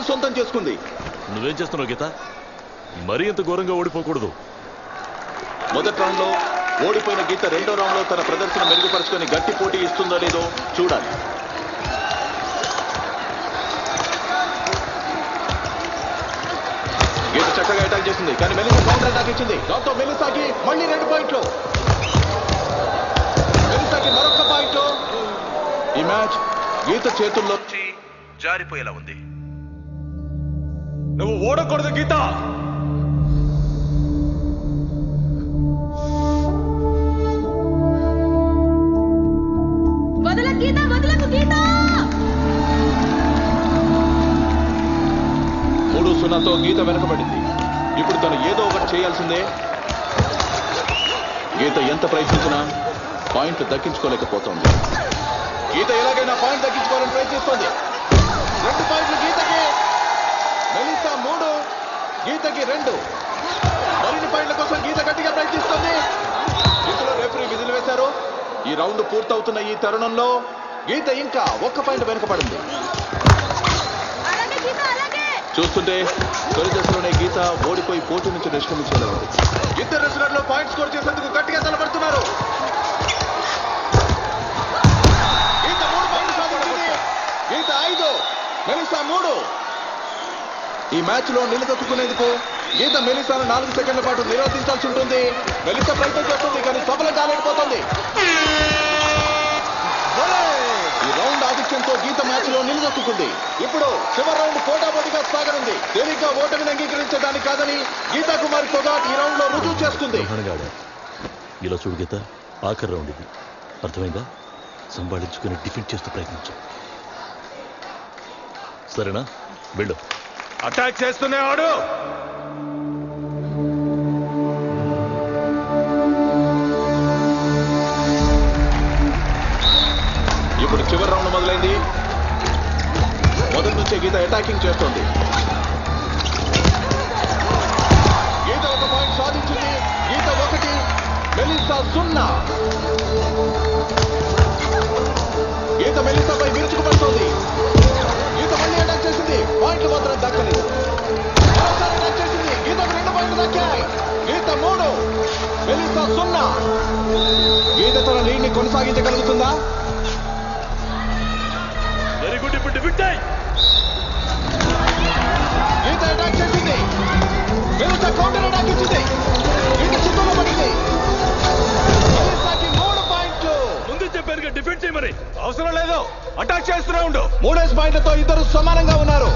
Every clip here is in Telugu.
సొంతం చేసుకుంది నువ్వేం చేస్తున్నావు గీత మరీ ఇంత ఘోరంగా ఓడిపోకూడదు మొదటి రౌండ్ లో ఓడిపోయిన గీత రెండో రౌండ్ లో తన ప్రదర్శన మెరుగుపరుచుకొని గట్టి పోటీ ఇస్తుందో లేదో చూడాలి గీత చక్కగా అటాక్ చేసింది కానీ మెలిసా కౌంటర్ అటాక్ ఇచ్చింది దాంతో మెలిసాకి మళ్ళీ రెండు పాయింట్లు మెలిసాకి మరొక పాయింట్ ఈ మ్యాచ్ గీత చేతుల్లో జారిపోయేలా ఉంది నువ్వు ఓడకూడదు గీత వదల గీత వదలకు గీత మూడు సున్నాతో గీత వెనకబడింది ఇప్పుడు తను ఏదో ఒకటి చేయాల్సిందే గీత ఎంత ప్రయత్నించినా పాయింట్ దక్కించుకోలేకపోతోంది గీత ఎలాగైనా పాయింట్ దక్కించుకోవాలని ప్రయత్నిస్తోంది రెండు పాయింట్లు గీతకి మెలిసా మూడు గీతకి రెండు మరిన్ని పాయింట్ల కోసం గీత గట్టిగా ప్రయత్నిస్తోంది ఇందులో రెఫరీ విధులు వేశారు ఈ రౌండ్ పూర్తవుతున్న ఈ తరుణంలో గీత ఇంకా ఒక్క పాయింట్ వెనకబడింది అలాగే గీత అలాగే చూస్తుంటే తొలి దశలోనే గీత ఓడిపోయి పోటీ నుంచి నిష్క్రమించేలా ఉంది ఇద్దరు రెస్లర్లు పాయింట్ స్కోర్ చేసేందుకు గట్టిగా తలపడుతున్నారు గీత మూడు పాయింట్లు సాధించింది గీత ఐదు మెలిసా మూడు ఈ మ్యాచ్ లో నిలదొక్కునేందుకు గీత మెలిసాను నాలుగు సెకండ్ల పాటు నిరోధించాల్సి ఉంటుంది మెలిసా ప్రయత్నం చేస్తుంది కానీ సఫలం కాలేకపోతుంది ఈ రౌండ్ ఆధిక్యంతో గీత మ్యాచ్ లో నిలదొక్కుంది ఇప్పుడు చివరి రౌండ్ పోటాపోటీగా సాగనుంది తేలిగ్గా ఓటమిని అంగీకరించడానికి కాదని గీతా కుమారి పొగాట్ ఈ రౌండ్ లో రుజువు చేస్తుంది బ్రహ్మాండంగా ఆడావు. ఇలా చూడు గీత ఆఖరి రౌండ్ ఇది అర్థమైందా సంభాళించుకుని డిఫెండ్ చేస్తూ ప్రయత్నించు సరేనా వెళ్ళు అటాక్ చేస్తూనే ఆడు ఇప్పుడు చివరి రౌండ్ మొదలైంది మొదటి నుంచే గీత అటాకింగ్ చేస్తోంది గీత ఒక పాయింట్ సాధించింది గీత ఒకటి మెలిసా సున్నా గీత మెలిసాపై విరుచుకుపడుతోంది గీత మళ్ళీ అటాక్ చేసింది పాయింట్లు మాత్రం దక్కలేదు మరోసారి అటాక్ చేసింది గీతకు రెండు పాయింట్లు దక్కాయి గీత మూడు మెలిసా సున్నా గీత తన లీడ్ని కొనసాగించగలుగుతుందా వెరీ గుడ్ ఇప్పుడు డిఫెండ్ గీత అటాక్ చేసింది మెలిసా కౌంటర్ అటాక్ ఇచ్చింది గీత చిత్తులో పడింది మెలిసాకి మూడు పాయింట్లు ముందు చెప్పారుగా డిఫెండ్ చేయమని అవసరం లేదు అటాక్ చేస్తూనే ఉండు మూడేసి పాయింట్లతో ఇద్దరు సమానంగా ఉన్నారు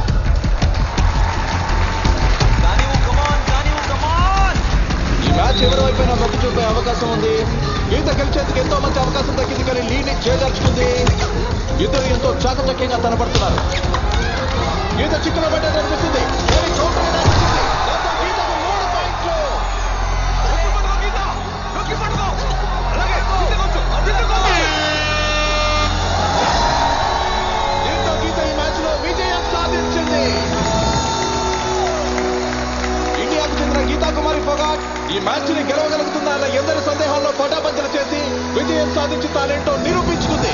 ఈ మ్యాచ్ ఎవరి వైపున మొగ్గు చూపే అవకాశం ఉంది గీత గెలిచేందుకు ఎంతో మంచి అవకాశం దక్కింది కానీ లీడ్ని చేజార్చుకుంది ఇద్దరు ఎంతో చాకచక్యంగా కనబడుతున్నారు గీత చిక్కులో పడ్డది అనిపిస్తుంది కానీ కౌంటర్ అటాక్ ఇచ్చింది. దాంతో గీతకు మూడు పాయింట్లు దీంతో గీత ఈ మ్యాచ్ లో విజయం సాధించింది ఇండియాకు చెందిన గీతా కుమారి ఫొగాట్ ఈ మ్యాచ్ ని గెలవగలుగుతుందా అన్న ఎందరి సందేహాల్లో పటాపంచలు చేసి విజయం సాధించి తానేంటో నిరూపించుకుంది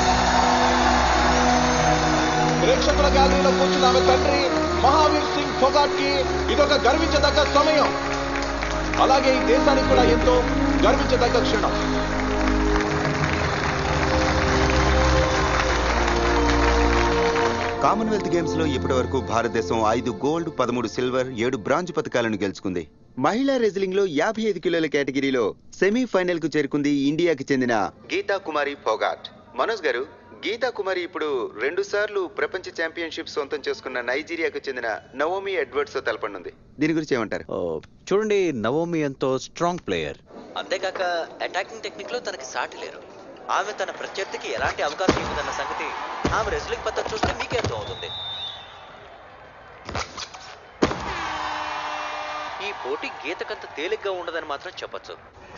ప్రేక్షకుల గ్యాలరీలో కూర్చున్న ఆమె తండ్రి మహావీర్ సింగ్ ఫొగాట్ కి ఇదొక గర్వించదగ్గ సమయం అలాగే ఈ దేశానికి కూడా ఎంతో గర్వించదగ్గ క్షణం కామన్వెల్త్ గేమ్స్ లో ఇప్పటి వరకు భారతదేశం ఐదు గోల్డ్ పదమూడు సిల్వర్ ఏడు బ్రాంజ్ పథకాలను గెలుచుకుంది మహిళా రెజ్లింగ్ లో యాభై ఐదు కిలోల కేటగిరీలో సెమీఫైనల్ కు చేరుకుంది ఇండియాకి చెందిన గీతా కుమారి ఫోగాట్ మనోజ్ గారు గీతా కుమారి ఇప్పుడు రెండు సార్లు ప్రపంచ ఛాంపియన్షిప్ సొంతం చేసుకున్న నైజీరియాకు చెందిన నవోమి ఎడ్వర్డ్స్ తో తలపనుంది దీని గురించి ఏమంటారు ఓ, చూడండి నవోమి ఎంతో స్ట్రాంగ్ ప్లేయర్ అంతేకాక అటాకింగ్ టెక్నిక్ లో తనకి సాటి లేరు ఆమె తన ప్రత్యర్థికి ఎలాంటి అవకాశం ఇవ్వదన్న సంగతి ఆమె రెజ్లింగ్ పద్ధతి చూస్తే మీకే అర్థం అవుతుంది ఈ పోటీ గీతకంత తేలిగ్గా ఉండదని మాత్రం చెప్పొచ్చు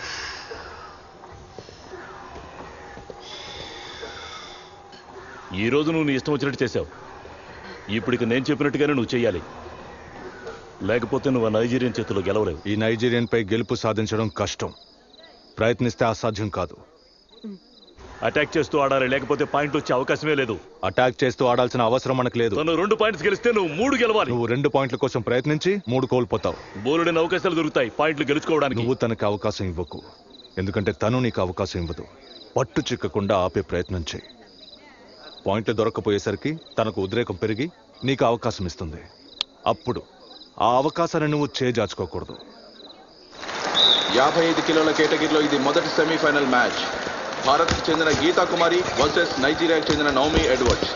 ఈ రోజు నువ్వు నీ ఇష్టం వచ్చినట్టు చేశావు ఇప్పుడు ఇక నేను చెప్పినట్టుగానే నువ్వు చెయ్యాలి లేకపోతే నువ్వు ఆ నైజీరియన్ చేతిలో గెలవలేవు ఈ నైజీరియన్ పై గెలుపు సాధించడం కష్టం ప్రయత్నిస్తే అసాధ్యం కాదు అటాక్ చేస్తూ ఆడాలి లేకపోతే పాయింట్ వచ్చే అవకాశమే లేదు అటాక్ చేస్తూ ఆడాల్సిన అవసరం మనకు లేదు తను రెండు పాయింట్స్ గెలిస్తే నువ్వు మూడు గెలవాలి నువ్వు రెండు పాయింట్ల కోసం ప్రయత్నించి మూడు కోల్పోతావు బోలుడైన అవకాశాలు దొరుకుతాయి పాయింట్లు గెలుచుకోవడానికి నువ్వు తనకి అవకాశం ఇవ్వకు ఎందుకంటే తను నీకు అవకాశం ఇవ్వదు పట్టు చిక్కకుండా ఆపే ప్రయత్నం చేయి పాయింట్లు దొరకపోయేసరికి తనకు ఉద్రేకం పెరిగి నీకు అవకాశం ఇస్తుంది అప్పుడు ఆ అవకాశాన్ని నువ్వు చేజాచుకోకూడదు యాభై ఐదు కిలోల కేటగిరీలో ఇది మొదటి సెమీఫైనల్ మ్యాచ్ భారత్కు చెందిన గీతా కుమారి వర్సెస్ నైజీరియాకు చెందిన నౌమి ఎడ్వర్డ్స్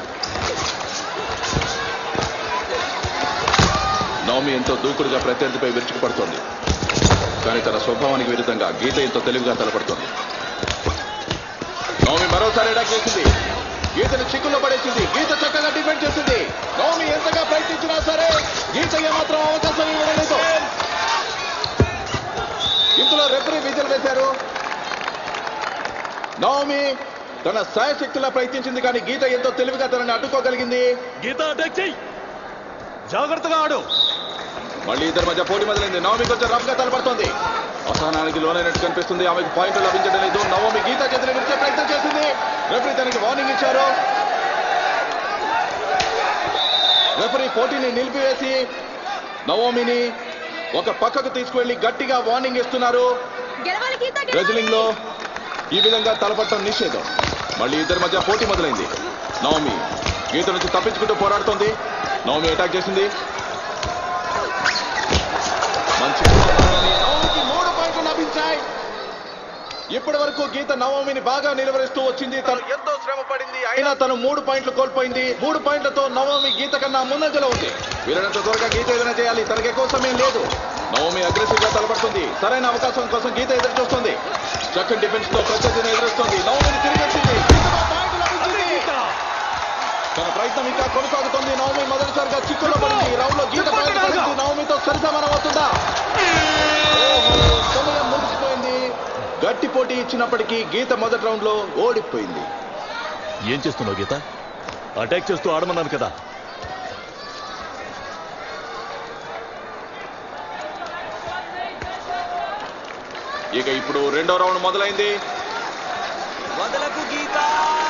నౌమి ఎంతో దూకుడుగా ప్రత్యర్థిపై విరుచుకుపడుతోంది కానీ తన స్వభావానికి విరుద్ధంగా గీత ఎంతో తెలివిగా తలపడుతోంది నౌమి మరోసారి అటాక్ చేసింది గీతను చిక్కుల్లో పడేసింది గీత చక్కగా డిఫెండ్ చేసింది నౌమి ఎంతగా ప్రయత్నించినా సరే గీత ఏమాత్రం అవకాశం ఇవ్వలేదు ఇందులో రెఫరీ విజులు వేశారు నవమి తన శాయశక్తిలా ప్రయత్నించింది కానీ గీత ఎంతో తెలివిగా తనని అడ్డుకోగలిగింది గీత అటాక్ చెయ్యి జాగ్రత్తగా ఆడు మళ్ళీ ఇద్దరి మధ్య పోటీ మొదలైంది నవమి కొంచెం రఫ్ గా తలపడుతోంది అసహనానికి లోనైనట్టు కనిపిస్తుంది ఆమెకు పాయింట్లు లభించడం లేదు నవమి గీత చేతిని విడిచే ప్రయత్నం చేసింది రెఫరీ తనకి వార్నింగ్ ఇచ్చారు రెఫరీ పోటీని నిలిపివేసి నవోమిని ఒక పక్కకు తీసుకువెళ్లి గట్టిగా వార్నింగ్ ఇస్తున్నారు గెలవాలి గీత రెజ్లింగ్ లో ఈ విధంగా తలపట్టడం నిషేధం మళ్ళీ ఇద్దరి మధ్య పోటీ మొదలైంది నవమి గీత నుంచి తప్పించుకుంటూ పోరాడుతోంది నవమి అటాక్ చేసింది మంచి పోరాటంలోని నవమికి మూడు పాయింట్లు లభించాయి ఇప్పటి వరకు గీత నవమిని బాగా నిలవరిస్తూ వచ్చింది తను ఎంతో శ్రమ పడింది అయినా తను మూడు పాయింట్లు కోల్పోయింది మూడు పాయింట్లతో నవమి గీత కన్నా ముందంజలో ఉంది వీలైనంత త్వరగా గీత ఏదైనా చేయాలి తనకి ఎక్కువ సమయం లేదు నవమి అగ్రెసివ్ గా తలపడుతుంది సరైన అవకాశం కోసం గీత ఎదురు చూస్తుంది చక్కని డిఫెన్స్ తో ప్రత్యర్థిని ఎదురుస్తుంది నవమిని తిరిగి వచ్చింది గీతకు పాయింట్ లభించింది. తన ప్రయత్నం ఇంకా కొనసాగుతుంది నవమి మొదటిసారిగా చిక్కులో పడింది ఈ రౌండ్ లో గీత పాయింట్ పడింది నవమితో సరిసమానం అవుతుందా ఓహో, సమయం ముగిసిపోయింది గట్టి పోటీ ఇచ్చినప్పటికీ గీత మొదటి రౌండ్ లో ఓడిపోయింది ఏం చేస్తున్నావు గీత అటాక్ చేస్తూ ఆడమన్నాను కదా ఇక ఇప్పుడు రెండో రౌండ్ మొదలైంది వదలకు గీత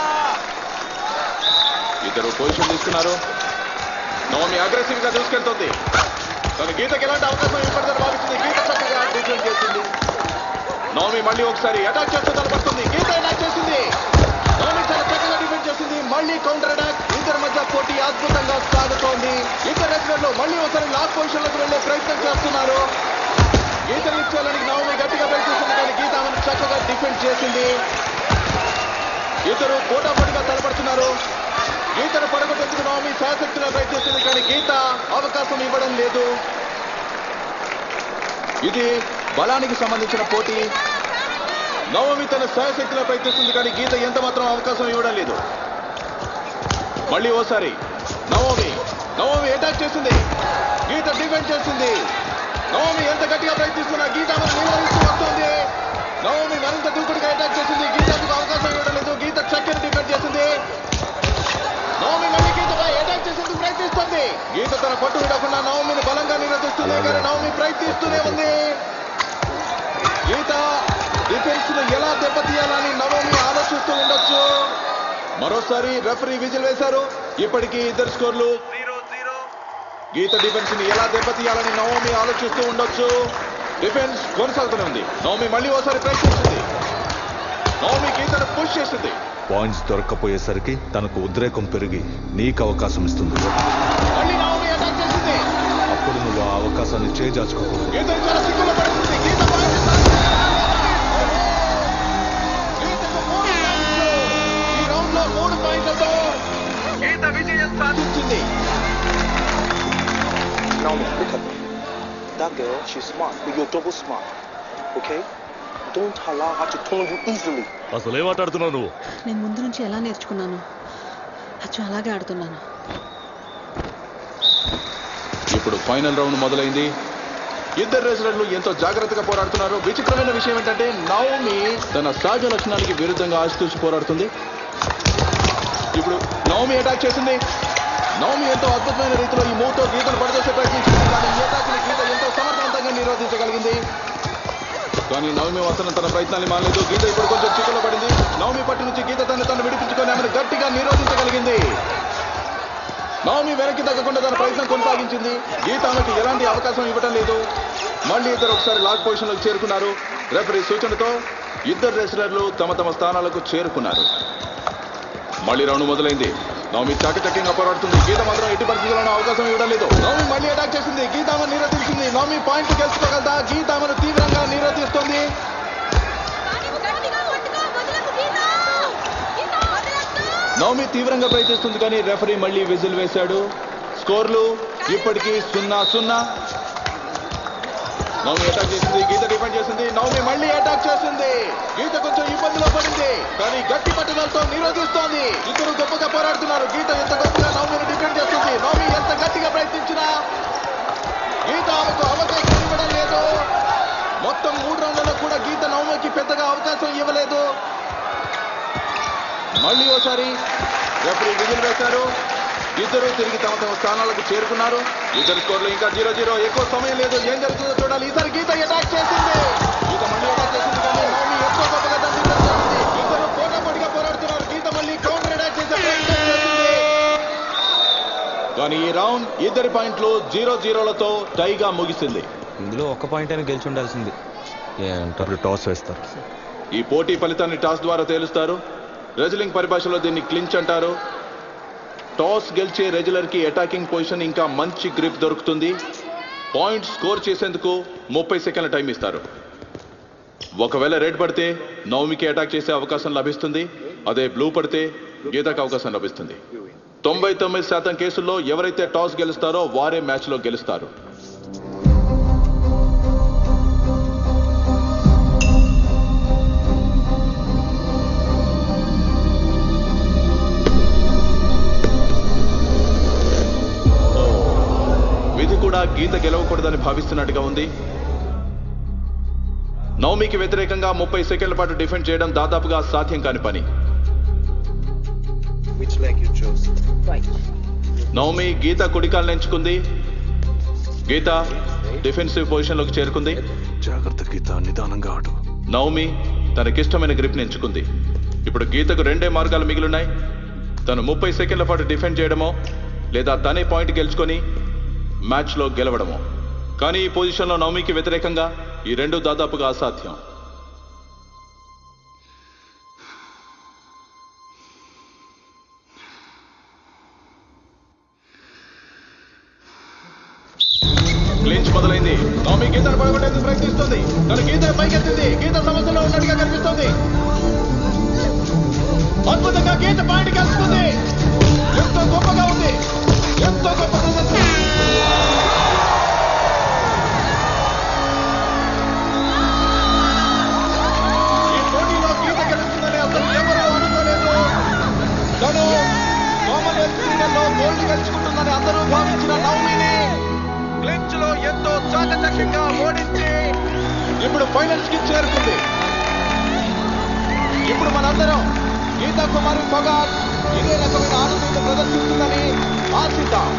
ఇద్దరు పొజిషన్ తీసుకున్నారు నవమి అగ్రెసివ్ గా దూసుకెళ్తుంది తన గీతకి ఎలాంటి అవకాశం ఇవ్వబడదని భావించింది గీత చక్కగా డిఫెండ్ చేసింది నవమి మళ్ళీ ఒకసారి అటాక్ చేస్తూ తలపడుతుంది గీత అటాక్ చేసింది నవమి చాలా చక్కగా డిఫెండ్ చేసింది మళ్ళీ కౌంటర్ అటాక్ ఇద్దరి మధ్య పోటీ అద్భుతంగా సాగుతోంది ఇద్దరు రెస్లర్లు మళ్ళీ ఒకసారి లాస్ట్ పొజిషన్ లకు వెళ్లే ప్రయత్నం చేస్తున్నారు గీతను ఇచ్చేయాలని నవమి గట్టిగా ప్రయత్నిస్తుంది కానీ గీత ఆమెను చక్కగా డిఫెండ్ చేసింది ఇద్దరు పోటాపోటీగా తలపడుతున్నారు గీతను పడగొట్టేందుకు నవమి శాశక్తిగా ప్రయత్నిస్తుంది కానీ గీత అవకాశం ఇవ్వడం లేదు ఇది బలానికి సంబంధించిన పోటీ నవమి తన శాశక్తిలో ప్రయత్నిస్తుంది కానీ గీత ఎంత మాత్రం అవకాశం ఇవ్వడం లేదు మళ్ళీ ఓసారి నవమి నవమి అటాక్ చేసింది గీత డిఫెండ్ చేసింది నవమి ఎంత గట్టిగా ప్రయత్నిస్తున్నా గీత ఆమెను నిలవరిస్తూ వస్తుంది నవమి మరింత దూకుడుగా అటాక్ చేసింది గీతకు అవకాశం ఇవ్వడం లేదు గీత చక్కని డిఫెండ్ చేసింది నవమి మళ్ళీ గీతపై అటాక్ చేసేందుకు ప్రయత్నిస్తుంది గీత తన పట్టు విడకుండా నవమిని బలంగా నిరోధిస్తుంది కానీ నవమి ప్రయత్నిస్తూనే ఉంది గీత డిఫెన్స్ ను ఎలా దెబ్బతీయాలని నవమి ఆలోచిస్తూ ఉండొచ్చు మరోసారి రెఫరీ విజిల్ వేశారు ఇప్పటికీ ఇద్దరు స్కోర్లు గీత డిఫెన్స్ ని ఎలా దెబ్బతీయాలని నవమి ఆలోచిస్తూ ఉండొచ్చు డిఫెన్స్ కొనసాగుతూనే ఉంది నవమి మళ్ళీ ఓసారి ప్రయత్నిస్తుంది నవమి గీతను పుష్ చేస్తుంది పాయింట్స్ దొరక్కపోయేసరికి తనకు ఉద్రేకం పెరిగి నీకు అవకాశం ఇస్తుంది మళ్ళీ నవమి అటాక్ చేసింది అప్పుడు నువ్వు ఆ అవకాశాన్ని చేజాచుకోకూడదు గీతను చాలా చిక్కులో పడుతుంది గీత పాయింట్ సాధించింది. గీతకు మూడు పాయింట్లు. ఈ రౌండ్ లో మూడు పాయింట్లతో గీత విజయం సాధించింది Naomi, look at me. That girl, she's smart, but you're double smart. Okay? Don't allow her to turn you easily. అసలు ఏం మాట్లాడుతున్నావు నువ్వు నేను ముందు నుంచి ఎలా నేర్చుకున్నాను అచ్చు అలాగే ఆడుతున్నాను ఇప్పుడు ఫైనల్ రౌండ్ మొదలైంది ఇద్దరు రెజ్లర్లు ఎంతో జాగ్రత్తగా పోరాడుతున్నారు విచిత్రమైన విషయం ఏంటంటే నవమి తన సహజ లక్షణానికి విరుద్ధంగా ఆశతూసి పోరాడుతుంది ఇప్పుడు నవమి అటాక్ చేసింది నవమి ఎంతో అద్భుతమైన రీతిలో ఈ మూవ్తో గీతను పడదోసే ప్రయత్నించింది కానీ ఈ అటాక్ ని గీత ఎంతో సమర్థవంతంగా నిరోధించగలిగింది కానీ నవమి వసనం తన ప్రయత్నాన్ని మానలేదు గీత ఇప్పుడు కొంచెం చిక్కులో పడింది నవమి పట్టు నుంచి గీత తను తను విడిపించుకొని ఆమెను గట్టిగా నిరోధించగలిగింది నవమి వెనక్కి తగ్గకుండా తన ప్రయత్నం కొనసాగించింది గీత ఆమెకి ఎలాంటి అవకాశం ఇవ్వడం లేదు మళ్ళీ ఇద్దరు ఒకసారి లాక్ పొజిషన్ లోకి చేరుకున్నారు రెఫరీ సూచనతో ఇద్దరు రెస్లర్లు తమ తమ స్థానాలకు చేరుకున్నారు మళ్ళీ రౌండ్ మొదలైంది నవమి చాకచక్యంగా పోరాడుతుంది గీత మాత్రం ఎట్టి పరిస్థితుల్లోనూ అవకాశం ఇవ్వడం లేదు నవమి మళ్ళీ అటాక్ చేసింది గీత ఆమెను నిరోధించింది నవమి పాయింట్ గెలుచుకోగలదా గీత ఆమెను తీవ్రంగా నిరోధిస్తుంది గట్టిగా పట్టుకో వదలకు గీత గీత వదలకు నవమి తీవ్రంగా ప్రయత్నిస్తుంది కానీ రెఫరీ మళ్ళీ విజిల్ వేశాడు స్కోర్లు ఇప్పటికీ సున్నా సున్నా నవమి అటాక్ చేసింది గీత డిఫెండ్ చేసింది నవమి మళ్ళీ అటాక్ చేసింది గీత కొంచెం ఇబ్బందిలో పడింది కానీ గట్టి పట్టుదలతో నిరోధిస్తోంది ఇద్దరు గొప్పగా పోరాడుతున్నారు గీత ఎంత గొప్పగా నవమిని డిఫెండ్ చేస్తుంది నవమి ఎంత గట్టిగా ప్రయత్నించినా గీత ఆమెకు అవకాశం ఇవ్వడం లేదు మొత్తం మూడు రౌండ్లలో కూడా గీత నవమికి పెద్దగా అవకాశం ఇవ్వలేదు మళ్ళీ ఓసారి రెఫరీ విజిల్ వేశారు ఇద్దరు తిరిగి తమ తమ స్థానాలకు చేరుకున్నారు ఇద్దరు స్కోర్లు ఇంకా జీరో జీరో ఎక్కువ సమయం లేదు ఏం జరుగుతుందో చూడాలి ఈసారి గీత అటాక్ చేసింది గీత మళ్ళీ అటాక్ చేసింది కానీ నవమి ఎంతో గొప్పగా దాన్ని defend చేసింది. ఇద్దరు పోటాపోటీగా పోరాడుతున్నారు గీత మళ్ళీ కౌంటర్ అటాక్ చేసే ప్రయత్నం చేసింది కానీ ఈ రౌండ్ ఇద్దరి పాయింట్లు జీరో జీరోలతో టైగా ముగిసింది ఇందులో ఒక్క పాయింట్ అయినా గెలిచి ఉండాల్సింది ఏంటో టాస్ వేస్తారు ఈ పోటీ ఫలితాన్ని టాస్ ద్వారా తేలుస్తారు రెజ్లింగ్ పరిభాషలో దీన్ని క్లించ్ అంటారు టాస్ గెలిచే రెజ్లర్ కి అటాకింగ్ పొజిషన్ ఇంకా మంచి గ్రిప్ దొరుకుతుంది పాయింట్ స్కోర్ చేసేందుకు ముప్పై సెకండ్ల టైం ఇస్తారు ఒకవేళ రెడ్ పడితే నవమికి అటాక్ చేసే అవకాశం లభిస్తుంది అదే బ్లూ పడితే గీతకు అవకాశం లభిస్తుంది తొంభై తొమ్మిది శాతం కేసుల్లో ఎవరైతే టాస్ గెలుస్తారో వారే మ్యాచ్లో గెలుస్తారు విధి కూడా గీత గెలవకూడదని భావిస్తున్నట్టుగా ఉంది నవమికి వ్యతిరేకంగా ముప్పై సెకండ్ల పాటు డిఫెండ్ చేయడం దాదాపుగా సాధ్యం కాని పని Which leg you chose? Navami గీత కుడికాలను ఎంచుకుంది గీత డిఫెన్సివ్ పొజిషన్లోకి చేరుకుంది జాగ్రత్త గీత నిదానంగా ఆడు నవమి తనకిష్టమైన గ్రిప్ని ఎంచుకుంది ఇప్పుడు గీతకు రెండే మార్గాలు మిగిలిన్నాయి తను ముప్పై సెకండ్ల పాటు డిఫెండ్ చేయడమో లేదా తనే పాయింట్ గెలుచుకొని మ్యాచ్లో గెలవడమో కానీ ఈ పొజిషన్లో నవమికి వ్యతిరేకంగా ఈ రెండు దాదాపుగా అసాధ్యం క్లించ్ మొదలైంది నవమి గీతను పడగొట్టేందుకు ప్రయత్నిస్తుంది తన గీత పైకెత్తింది గీత సమస్యలో ఉన్నట్టుగా కనిపిస్తుంది అద్భుతంగా గీత పాయింట్ గెలుస్తుంది ఎంతో గొప్పగా ఉంది ఎంతో గొప్ప ప్రదర్శన ఈ పోటీలో గీత గెలుస్తుందని అసలు ఎవరూ అనుకోలేదు తను కామన్వెల్త్ క్రీడల్లో గోల్డ్ గెలుచుకుంటుందని అందరూ భావించిన నవమిని క్లించ్ లో ఎంతో చాకచక్యంగా ఓడించి ఇప్పుడు ఫైనల్స్ కి చేరుకుంది ఇప్పుడు మనందరం గీతా కుమారి ఫగాట్ ఇదే రకమైన ఆనందం ప్రదర్శిస్తుందని ఆశిద్దాం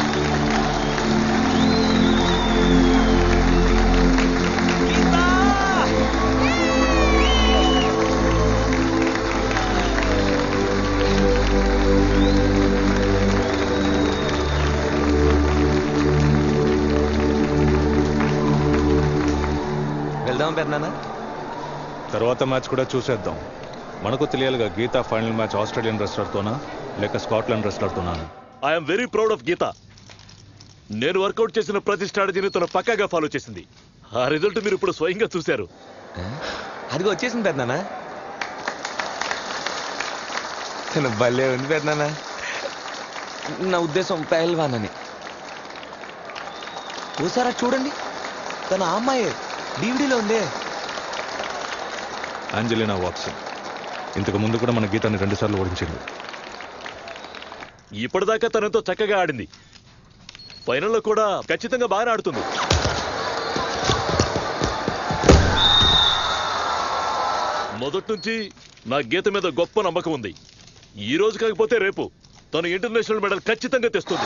వెళ్దాం పెద్దనాన్న తర్వాత మ్యాచ్ కూడా చూసేద్దాం మనకు తెలియాలిగా గీత ఫైనల్ మ్యాచ్ ఆస్ట్రేలియన్ రెస్లర్తోనా లేక స్కాట్లాండ్ రెస్లర్తోనా I'm very proud of Geeta నేను వర్కౌట్ చేసిన ప్రతి స్ట్రాటజీని తను పక్కాగా ఫాలో చేసింది ఆ రిజల్ట్ మీరు ఇప్పుడు స్వయంగా చూశారు అది వచ్చేసింది పెద్దనాన్న తను భలే ఉంది పెద్దనాన్న నా ఉద్దేశం పెహల్వాన్ అని ఓసారా చూడండి తన ఆ అమ్మాయే డివిడీలో ఉందే ఆంజలినా వాట్సన్ ఇంతకు ముందు కూడా మన గీతాన్ని రెండుసార్లు ఓడించింది ఇప్పటిదాకా తనతో చక్కగా ఆడింది ఫైనల్లో కూడా ఖచ్చితంగా బాగా ఆడుతుంది మొదటి నుంచి నా గీత మీద గొప్ప నమ్మకం ఉంది ఈ రోజు కాకపోతే రేపు తను ఇంటర్నేషనల్ మెడల్ ఖచ్చితంగా తెస్తుంది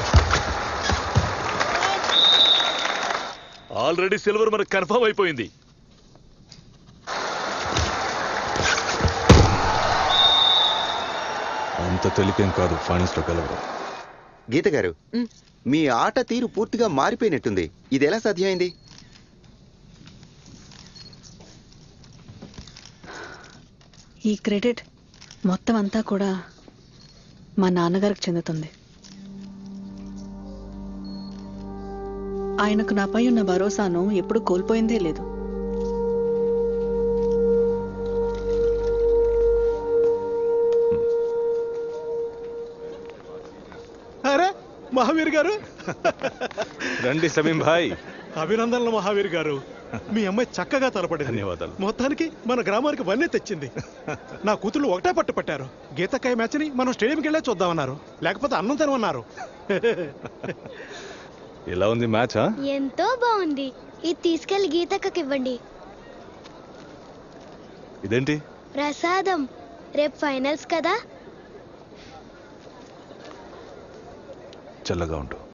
ఆల్రెడీ సిల్వర్ మనకు కన్ఫర్మ్ అయిపోయింది అంత తేలికేం కాదు ఫైనల్స్ లో గెలవడం గీత గారు మ్. మీ ఆట తీరు పూర్తిగా మారిపోయినట్టుంది ఇది ఎలా సాధ్యమైంది ఈ క్రెడిట్ మొత్తం అంతా కూడా మా నాన్నగారికి చెందుతుంది ఆయనకు నాపై ఉన్న భరోసాను ఎప్పుడు కోల్పోయిందే లేదు అరే మహావీర్ గారు రండి సమీం భాయ్ అభినందనలు మహావీర్ గారు మీ అమ్మాయి చక్కగా తలపడింది ధన్యవాదాలు. మొత్తానికి మన గ్రామానికి వన్నీ తెచ్చింది నా కూతుళ్ళు ఒకటే పట్టు పట్టారు గీతకాయ మ్యాచ్ని మనం స్టేడియంకి వెళ్ళే చూద్దామన్నారు లేకపోతే అన్నం తినమన్నారు ఎలా ఉంది మ్యాచ్ ఎంతో బాగుంది ఇది తీసుకెళ్లి గీతక్కకి ఇవ్వండి ఇదేంటి ప్రసాదం రేపు ఫైనల్స్ కదా చల్లగా ఉండు